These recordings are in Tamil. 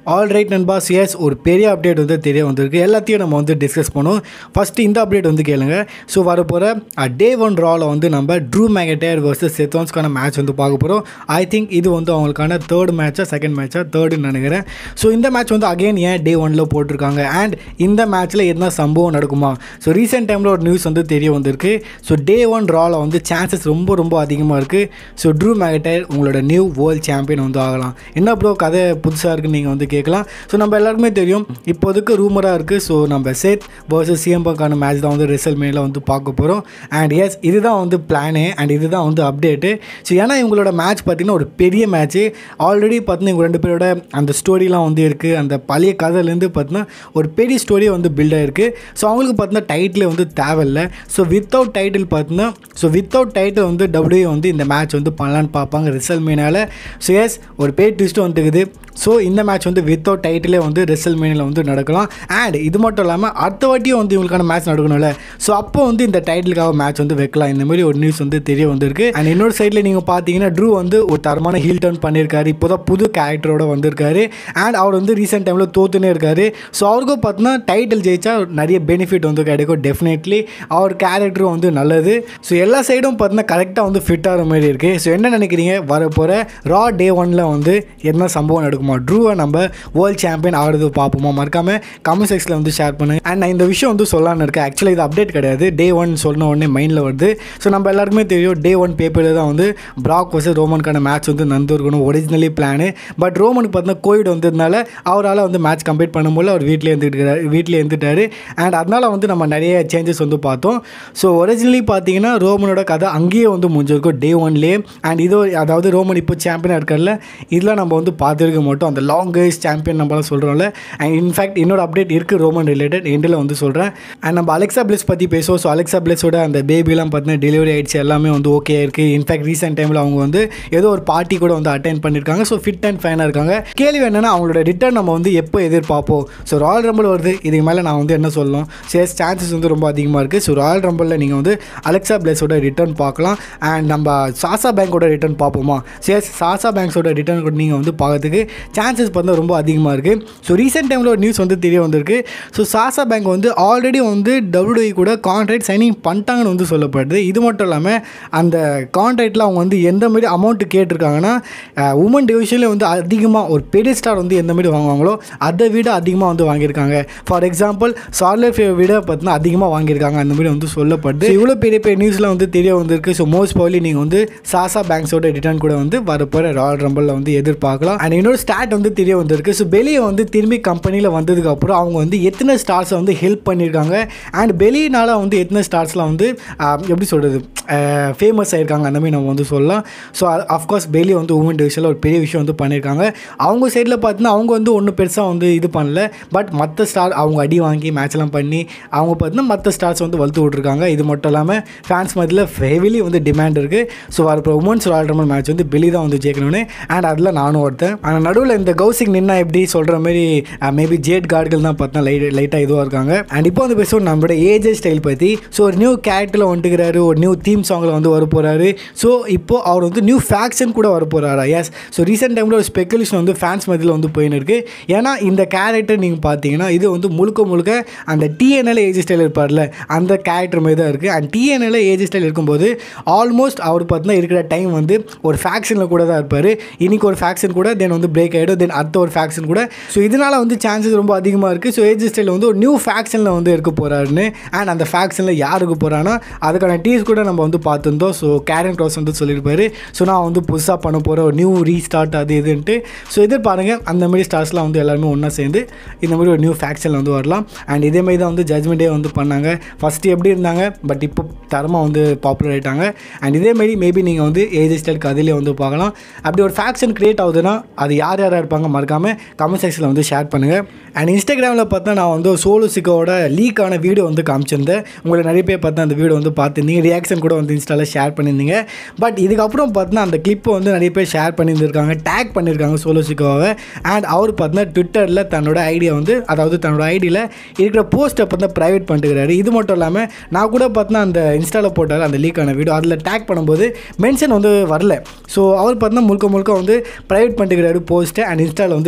ஆல் ரைட் நண்பாஸ் எஸ் ஒரு பெரிய அப்டேட் வந்து தெரிய வந்திருக்கு எல்லாத்தையும் நம்ம வந்து டிஸ்கஸ் பண்ணுவோம் ஃபஸ்ட்டு இந்த அப்டேட் வந்து கேளுங்க ஸோ வரப்போகிற டே ஒன் ராவில் வந்து நம்ம ட்ரூ மேகட்டேர் வர்சஸ் செத்தோன்ஸ்க்கான மேட்ச் வந்து பார்க்க போகிறோம் ஐ திங்க் இது வந்து அவங்களுக்கான தேர்ட் மேட்சா செகண்ட் மேட்சா தேர்டுன்னு நினைக்கிறேன் ஸோ இந்த மேட்ச் வந்து அகைன் ஏன் டே ஒனில் போட்டிருக்காங்க அண்ட் இந்த மேட்ச்சில் என்ன சம்பவம் நடக்குமா ஸோ ரீசெண்ட் டைமில் ஒரு நியூஸ் வந்து தெரிய வந்திருக்கு ஸோ டே ஒன் ராவில் வந்து சான்சஸ் ரொம்ப ரொம்ப அதிகமாக இருக்குது ஸோ ட்ரூ மேகட்டேர் உங்களோட நியூ வேர்ல்ட் சாம்பியன் வந்து ஆகலாம் என்ன ப்ரோ கதை புதுசாக இருக்குன்னு நீங்கள் வந்து கேட்கலாம் ஸோ நம்ம எல்லாருக்குமே தெரியும் இப்போதைக்கு ரூமராக இருக்குது ஸோ நம்ம சேத் வர்சஸ் சிஎம்பக்கான மேட்ச் தான் வந்து ரிசல்ட் மேலே வந்து பார்க்க போகிறோம் அண்ட் எஸ் இதுதான் வந்து பிளானு அண்ட் இதுதான் வந்து அப்டேட்டு ஸோ ஏன்னா இவங்களோட மேட்ச் பார்த்திங்கன்னா ஒரு பெரிய மேட்ச்சு ஆல்ரெடி பார்த்தீங்கன்னா இவங்க ரெண்டு பேரோட அந்த ஸ்டோரிலாம் வந்து இருக்குது அந்த பழைய கதையிலேருந்து பார்த்தீங்கன்னா ஒரு பெரிய ஸ்டோரியை வந்து பில்ட் ஆகிருக்கு ஸோ அவங்களுக்கு பார்த்தீங்கன்னா டைட்டில் வந்து தேவையில்லை ஸோ வித்தவுட் டைட்டில் பார்த்தீங்கன்னா ஸோ வித்தவுட் டைட்டில் வந்து டபிள்யூ வந்து இந்த மேட்ச் வந்து பண்ணலான்னு பார்ப்பாங்க ரிசல்ட் மீனால் ஸோ எஸ் ஒரு பெரிய ட்விஸ்ட் வந்துருக்குது ஸோ இந்த மேட்ச் வந்து வித்தவுட் டைட்டிலே வந்து ரிசல் மீனில் வந்து நடக்கலாம் அண்ட் இது மட்டும் இல்லாமல் அடுத்த வாட்டியும் வந்து இவங்களுக்கான மேட்ச் நடக்கணும்ல ஸோ அப்போ வந்து இந்த டைட்டிலுக்காக மேட்ச் வந்து வைக்கலாம் இந்த மாதிரி ஒரு நியூஸ் வந்து தெரிய வந்திருக்கு அண்ட் இன்னொரு சைடில் நீங்கள் பார்த்தீங்கன்னா ட்ரூ வந்து ஒரு தரமான ஹீல் டர்ன் பண்ணியிருக்காரு இப்போ தான் புது கேரக்டரோட வந்திருக்காரு அண்ட் அவர் வந்து ரீசெண்ட் டைமில் தோத்துனே இருக்காரு ஸோ அவருக்கும் பார்த்தீங்கன்னா டைட்டில் ஜெயிச்சா நிறைய பெனிஃபிட் வந்து கிடைக்கும் டெஃபினெட்லி அவர் கேரக்டரும் வந்து நல்லது ஸோ எல்லா சைடும் பார்த்தீங்கன்னா கரெக்டாக வந்து ஃபிட் ஆகிற மாதிரி இருக்குது ஸோ என்ன நினைக்கிறீங்க வர போகிற ரா டே ஒனில் வந்து என்ன சம்பவம் நடக்குமா ட்ரூவை நம்ம வேர்ல்ட் சாம்பியன் ஆகிறது பார்ப்போமா மறக்காமல் கமெண்ட் செக்ஸில் வந்து ஷேர் பண்ணுங்க அண்ட் நான் இந்த விஷயம் வந்து சொல்லலான்னு இருக்கேன் ஆக்சுவலாக இது அப்டேட் கிடையாது டே ஒன் சொன்ன உடனே மைண்டில் வருது ஸோ நம்ம எல்லாருக்குமே தெரியும் டே ஒன் பேப்பரில் தான் வந்து பிராக் வர்சஸ் ரோமனுக்கான மேட்ச் வந்து நடந்திருக்கணும் ஒரிஜினலி பிளானு பட் ரோமனுக்கு பார்த்தீங்கன்னா கோவிட் வந்ததுனால அவரால் வந்து மேட்ச் கம்ப்ளீட் பண்ணும்போது அவர் வீட்டிலே இருந்துட்டு வீட்டிலே இருந்துட்டார் அண்ட் அதனால் வந்து நம்ம நிறைய சேஞ்சஸ் வந்து பார்த்தோம் ஸோ ஒரிஜினலி பார்த்தீங்கன்னா ரோமனோட கதை அங்கேயே வந்து முடிஞ்சிருக்கும் டே ஒன்லேயே அண்ட் இது அதாவது ரோமன் இப்போ சாம்பியனாக இருக்கார்ல இதெல்லாம் நம்ம வந்து பார்த்துருக்க மாட்டோம் அந்த லாங்கஸ்ட் சாம்பியன் நம்மளாம் சொல்கிறோம்ல அண்ட் இன்ஃபேக்ட் இன்னொரு அப்டேட் இருக்குது ரோமன் ரிலேட்டட் எண்டில் வந்து சொல்கிறேன் அண்ட் நம்ம அலெக்சா பிளஸ் பற்றி பேசுவோம் ஸோ அலெக்சா பிளஸோட அந்த பேபிலாம் பார்த்தீங்கன்னா டெலிவரி ஆயிடுச்சு எல்லாமே வந்து ஓகே இருக்குது இன்ஃபேக்ட் ரீசெண்ட் டைமில் அவங்க வந்து ஏதோ ஒரு பார்ட்டி கூட வந்து அட்டென்ட் பண்ணியிருக்காங்க ஸோ ஃபிட் அண்ட் ஃபைனாக இருக்காங்க கேள்வி என்னென்னா அவங்களோட ரிட்டர்ன் நம்ம வந்து எப்போ எதிர்பார்ப்போம் ஸோ ராயல் ரம்பிள் வருது இதுக்கு மேலே நான் வந்து என்ன சொல்லணும் சேஸ் சான்சஸ் வந்து ரொம்ப அதிகமாக இருக்குது ஸோ ராயல் ரம்பிளில் நீங்கள் வந்து அலெக்சா பிளஸோட ரிட்டர்ன் பார்க்கலாம் அண்ட் நம்ம சாசா பேங்கோட ரிட்டர்ன் பார்ப்போமா சேஸ் சாசா பேங்க்ஸோட ரிட்டர்ன் கூட நீங்கள் வந்து பார்க்கறதுக்கு சான்சஸ் பார்த்தா ரொம்ப அதிகமாக இருக்குது ஸோ ரீசெண்ட் டைமில் ஒரு நியூஸ் வந்து தெரிய வந்திருக்கு ஸோ சாசா பேங்க் வந்து ஆல்ரெடி வந்து டபிள்யூ கூட கான்ட்ராக்ட் சைனிங் பண்ணிட்டாங்கன்னு வந்து சொல்லப்படுது இது மட்டும் இல்லாமல் அந்த கான்ட்ராக்டில் அவங்க வந்து எந்த மாதிரி அமௌண்ட்டு கேட்டிருக்காங்கன்னா உமன் டிவிஷனில் வந்து அதிகமாக ஒரு பெரிய ஸ்டார் வந்து எந்த மாதிரி வாங்குவாங்களோ அதை விட அதிகமாக வந்து வாங்கியிருக்காங்க ஃபார் எக்ஸாம்பிள் சார்லர் விட பார்த்தீங்கன்னா அதிகமாக வாங்கியிருக்காங்க அந்த மாதிரி வந்து சொல்லப்படுது இவ்வளோ பெரிய பெரிய நியூஸில் வந்து தெரிய வந்திருக்கு ஸோ மோஸ்ட் ப்ராப்ளி நீங்கள் வந்து சாசா பேங்க்ஸோட ரிட்டர்ன் கூட வந்து வரப்போகிற ராயல் ரம்பிளில் வந்து எதிர்பார்க்கலாம் அண்ட் இன்னொரு ஸ்டாட் வந்து தெரிய வந்திருக்கு ஸோ வெளியே வந்து திரும்பி கம்பெனியில் வந்ததுக்கப்புறம் அவங்க வந்து எத்தனை ஸ்டார்ஸை வந்து ஹெல்ப் பண்ணியிருக்காங்க அண்ட் வெளியினால வந்து எத்தனை ஸ்டார்ஸ்லாம் வந்து ஆஹ், எப்படி சொல்கிறது ஃபேமஸ் ஆயிருக்காங்க அந்த மாதிரி நம்ம வந்து சொல்லலாம் ஸோ அஃப்கோர்ஸ் பெலி வந்து உமன் டிவிஷனில் ஒரு பெரிய விஷயம் வந்து பண்ணியிருக்காங்க அவங்க சைடில் பார்த்தீங்கன்னா அவங்க வந்து ஒன்றும் பெருசாக வந்து இது பண்ணல பட் மற்ற ஸ்டார் அவங்க அடி வாங்கி மேட்ச்லாம் பண்ணி அவங்க பார்த்தீங்கன்னா மற்ற ஸ்டார்ஸ் வந்து வளர்த்து விட்ருக்காங்க இது மட்டும் இல்லாமல் ஃபேன்ஸ் மத்தியில் ஹெவிலி வந்து டிமாண்ட் இருக்குது ஸோ வரப்போ உமன்ஸ் ராயல் ரமல் மேட்ச் வந்து பெலி தான் வந்து ஜெயிக்கணும்னு அண்ட் அதில் நானும் ஒருத்தன் ஆனால் நடுவில் இந்த கௌசிங் நின்னா எப்படி சொல்கிற மாதிரி மேபி ஜேட் கார்டுகள் தான் பார்த்தா லைட் லைட்டாக இதுவாக இருக்காங்க அண்ட் இப்போ வந்து பேசுவோம் நம்மளோட ஏஜே ஸ்டைல் பற்றி ஸோ ஒரு நியூ கேரக்டரில் வந்துக்கிறாரு ஒரு நியூ தீம் சாங்கில் வந்து வர போகிறாரு ஸோ இப்போ அவர் வந்து நியூ ஃபேக்ஷன் கூட வர போகிறாரா எஸ் ஸோ ரீசெண்ட் டைமில் ஒரு ஸ்பெக்குலேஷன் வந்து ஃபேன்ஸ் மத்தியில் வந்து போயின்னு இருக்கு ஏன்னா இந்த கேரக்டர் நீங்கள் பார்த்தீங்கன்னா இது வந்து முழுக்க முழுக்க அந்த டிஎன்எல் ஏஜ் ஸ்டைல் இருப்பார்ல அந்த கேரக்டர் மாதிரி தான் இருக்குது அண்ட் டிஎன்எல் ஏஜ் ஸ்டைல் இருக்கும்போது ஆல்மோஸ்ட் அவர் பார்த்தீங்கன்னா இருக்கிற டைம் வந்து ஒரு ஃபேக்ஷனில் கூட தான் இருப்பார் இன்னைக்கு ஒரு ஃபேக்ஷன் கூட தென் வந்து பிரேக் ஆகிடும் தென் அடுத்த ஒரு ஃபேக்ஷன் கூட ஸோ இதனால் வந்து சான்சஸ் ரொம்ப அதிகமாக இருக்குது ஸோ ஏஜ் ஸ்டைல் வந்து ஒரு நியூ ஃபேக்ஷனில் வந்து இருக்க போகிறாருன்னு அண்ட் அந்த ஃபேக்ஷனில் யாருக்கு போகிறான்னா அதுக்கான டீஸ் கூட நம்ம வந்து பார்த்துருந்தோம் ஸோ கேரன் க்ராஸ் வந்து சொல்லியிருப்பாரு ஸோ நான் வந்து புதுசாக பண்ண போகிற ஒரு நியூ ரீஸ்டார்ட் அது இதுன்ட்டு ஸோ எதிர்பாருங்க அந்த மாதிரி ஸ்டார்ஸ்லாம் வந்து எல்லாருமே ஒன்றா சேர்ந்து இந்த மாதிரி ஒரு நியூ ஃபேக்ஷனில் வந்து வரலாம் அண்ட் இதே மாதிரி தான் வந்து ஜட்மெண்ட் டே வந்து பண்ணாங்க ஃபஸ்ட்டு எப்படி இருந்தாங்க பட் இப்போ தரமாக வந்து பாப்புலர் ஆகிட்டாங்க அண்ட் இதே மாதிரி மேபி நீங்கள் வந்து ஏஜ் ஸ்டைல் கதையிலே வந்து பார்க்கலாம் அப்படி ஒரு ஃபேக்ஷன் க்ரியேட் ஆகுதுன்னா அது யார் யாராக இருப்பாங்க மறக்காமல் கமெண்ட் செக்ஷனில் வந்து ஷேர் பண்ணுங்கள் அண்ட் இன்ஸ்டாகிராமில் பார்த்தா நான் வந்து சோலோ சிக்கோட லீக்கான வீடியோ வந்து காமிச்சிருந்தேன் உங்களை நிறைய பேர் பார்த்தா அந்த வீடியோ வந்து பார்த்துருந்தீங்க ரியாக்ஷன் கூட வந்து இன்ஸ்டாவில் ஷேர் பண்ணியிருந்தீங்க பட் இதுக்கப்புறம் பார்த்தீங்கன்னா அந்த கிளிப்பை வந்து நிறைய பேர் ஷேர் பண்ணியிருந்திருக்காங்க டேக் பண்ணியிருக்காங்க சோலோ சிக்கோவை அண்ட் அவர் பார்த்தீங்கன்னா ட்விட்டரில் தன்னோட ஐடியா வந்து அதாவது தன்னோட ஐடியில் இருக்கிற போஸ்ட்டை பார்த்தா ப்ரைவேட் பண்ணிட்டுக்கிறாரு இது மட்டும் இல்லாமல் நான் கூட பார்த்தீங்கன்னா அந்த இன்ஸ்டாவில் போட்டார் அந்த லீக்கான வீடியோ அதில் டேக் பண்ணும்போது மென்ஷன் வந்து வரல ஸோ அவர் பார்த்தீங்கன்னா முழுக்க முழுக்க வந்து ப்ரைவேட் பண்ணிட்டுக்கிறாரு போஸ்ட்டு அண்ட் இன்ஸ்டாவில் வந்து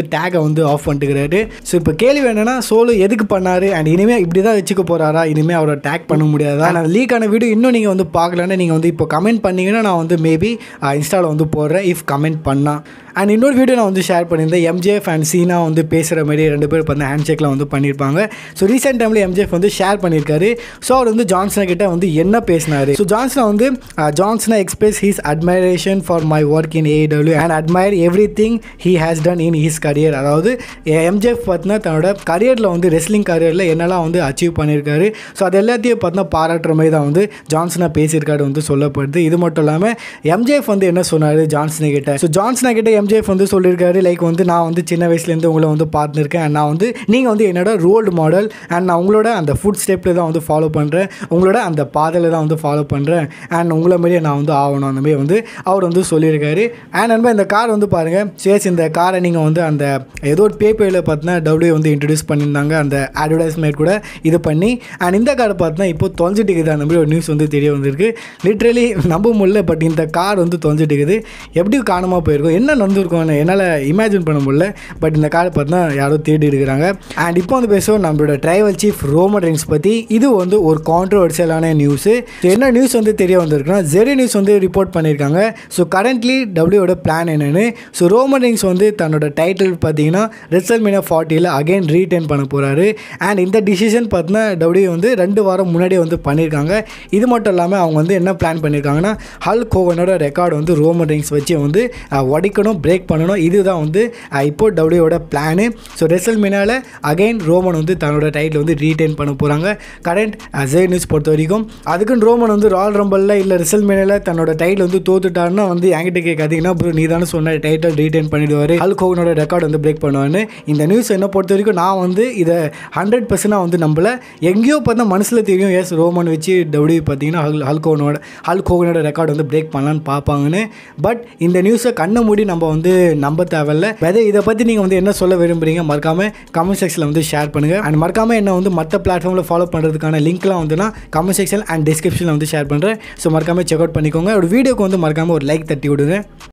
டேகை வந்து ஆஃப் பண்ணிட்டுக்கிறாரு ஸோ இப்போ கேள்வி என்னன்னா சோலு எதுக்கு பண்ணாரு அண்ட் இனிமேல் இப்படி தான் வச்சுக்க போறாரா இனிமேல் அவரை டேக் பண்ண முடியாதா அந்த லீக்கான வீடியோ இன்னும் நீங்கள் வந்து பார்க்கலன்னு நீங்கள் வந்து இப்போ கமெண்ட் பண்ணீங்கன்னா நான் வந்து மேபி இன்ஸ்டாவில் வந்து போடுறேன் இஃப் கமெண்ட் பண்ணால் அண்ட் இன்னொரு வீடியோ நான் வந்து ஷேர் பண்ணியிருந்தேன் எம்ஜிஎஃப் அண்ட் சீனா வந்து பேசுகிற மாதிரி ரெண்டு பேரும் இப்போ வந்து ஹேண்ட் ஷேக்கில் வந்து பண்ணியிருப்பாங்க ஸோ ரீசெண்ட் டைமில் எம்ஜிஎஃப் வந்து ஷேர் பண்ணியிருக்காரு ஸோ அவர் வந்து ஜான்சனை கிட்ட வந்து என்ன பேசினாரு ஸோ ஜான்சனை வந்து ஜான்சனை express his admiration for my work in AEW and admire everything he has done in his career அதாவது எம்ஜிஎஃப் பார்த்தீங்கன்னா தன்னோட கரியரில் வந்து ரெஸ்லிங் கரியரில் என்னெல்லாம் வந்து அச்சீவ் பண்ணியிருக்காரு ஸோ அது எல்லாத்தையும் பார்த்தீங்கன்னா பாராட்டுற மாதிரி தான் வந்து ஜான்சனாக பேசியிருக்காரு வந்து சொல்லப்படுது இது மட்டும் இல்லாமல் எம்ஜிஎஃப் வந்து என்ன சொன்னார் ஜான்சனை கிட்ட ஸோ ஜான்சனை கிட்ட எம்ஜிஎஃப் வந்து சொல்லியிருக்காரு லைக் வந்து நான் வந்து சின்ன வயசுலேருந்து உங்களை வந்து பார்த்துருக்கேன் and நான் வந்து நீங்கள் வந்து என்னோட ரோல் மாடல் அண்ட் நான் உங்களோட அந்த ஃபுட் ஸ்டெப்பில் தான் வந்து ஃபாலோ பண்ணுறேன் உங்களோட அந்த பாதையில் தான் வந்து ஃபாலோ பண்ணுறேன் அண்ட் உங்களை மாதிரியே நான் வந்து ஆகணும் அந்த மாதிரி வந்து அவர் வந்து சொல்லியிருக்காரு அண்ட் நண்பா இந்த கார் வந்து பாருங்கள் சேஸ் இந்த காரை நீங்கள் வந்து அந்த ஏதோ ஒரு பேப்பரில் பார்த்தீங்கன்னா டபிள்யூ வந்து இன்ட்ரடியூஸ் பண்ணியிருந்தாங்க அந்த அட்வர்டைஸ்மெண்ட் கூட இது பண்ணி அண்ட் இந்த காரை பார்த்தீங்கன்னா இப்போ தொலைஞ்சிட்டு இருக்குது அந்த மாதிரி ஒரு நியூஸ் வந்து தெரிய வந்திருக்கு லிட்ரலி நம்ப முடியல பட் இந்த கார் வந்து தொலைஞ்சிட்டு இருக்குது எப்படி காணாமல் போயிருக்கும் என்ன நடந்திருக்கும் என்னால் இமேஜின் பண்ண முடியல பட் இந்த காரை பார்த்தீங்கன்னா யாரோ தேடி இருக்கிறாங்க அண்ட் இப்போ வந்து பேசுவோம் நம்மளோட ட்ரைவல் சீஃப் ரோமன் ரெயின்ஸ் பற்றி இது வந்து ஒரு கான்ட்ரவர்சியலான நியூஸு என்ன நியூஸ் வந்து தெரிய வந்திருக்குன்னா ஜெரி நியூஸ் வந்து ரிப்போர்ட் பண்ணியிருக்காங்க ஸோ கரண்ட்லி டபிள்யூட பிளான் என்னென்னு ஸோ ரோமன் ரெயின்ஸ் வந்து தன்னோட டைட்டில் பார்த்தீங்கன்னா ரிசல் மீனா ஃபார்ட்டியில் அகைன் ரீடைன் பண்ண போகிறாரு அண்ட் இந்த டிசிஷன் பார்த்தீங்கன்னா டபிள்யூ வந்து ரெண்டு வாரம் முன்னாடியே வந்து பண்ணியிருக்காங்க இது மட்டும் இல்லாமல் அவங்க வந்து என்ன பிளான் பண்ணியிருக்காங்கன்னா ஹல் கோவனோட ரெக்கார்டு வந்து ரோமன் ரெயின்ஸ் வச்சு வந்து அஹ், உடைக்கணும் பிரேக் பண்ணணும் இதுதான் வந்து அஹ், இப்போ டபிள்யூட பிளானு ஸோ ரெசல் மீனால அகைன் ரோமன் வந்து தன்னோட டைட்டில் வந்து ரீடைன் பண்ண போகிறாங்க கரண்ட் ஜே நியூஸ் பொறுத்த வரைக்கும் அதுக்குன்னு ரோமன் வந்து ராயல் ரம்பலில் இல்லை ரிசல் மீனில் தன்னோட டைட்டில் வந்து தோத்துட்டாருன்னா வந்து என்கிட்ட கேட்காதீங்கன்னா ப்ரோ நீ தானே சொன்ன டைட்டில் ரீடைன் பண்ணிடுவார் ஹல்க் ஹோகனோட ரெக்கார்ட் வந்து பிரேக் பண்ணுவான்னு இந்த நியூஸ் என்ன பொறுத்த வரைக்கும் நான் வந்து இதை ஹண்ட்ரட் பர்சன்டாக வந்து நம்பல எங்கேயோ பார்த்தா மனசில் தெரியும் எஸ் ரோமன் வச்சு டபிள்யூ பார்த்தீங்கன்னா ஹல் ஹல்கோனோட ஹல்க் ஹோகனோட ரெக்கார்ட் வந்து பிரேக் பண்ணலான்னு பார்ப்பாங்கன்னு பட் இந்த நியூஸை கண்ணை மூடி நம்ம வந்து நம்ப தேவையில்ல வெதை இதை பற்றி நீங்கள் வந்து என்ன சொல்ல விரும்புறீங்க மறக்காமல் கமெண்ட் செக்ஷனில் வந்து ஷேர் பண்ணுங்கள் அண்ட் மறக்காமல் என்ன வந்து மற்ற பிளாட்ஃபார்மில் ஃபாலோ பண்ணுறதுக்கான லிங்க்லாம் வந்து நான் கமெண்ட் செக்ஷன் அண்ட் டிஸ்கிரிப்ஷனில் வந்து ஷேர் பண்ணுறேன் ஸோ மறக்காமல் செக் அவுட் பண்ணிக்கோங்க ஒரு வீடியோக்கு வந்து மறக்காமல் ஒரு லைக் தட்டி விடுங்க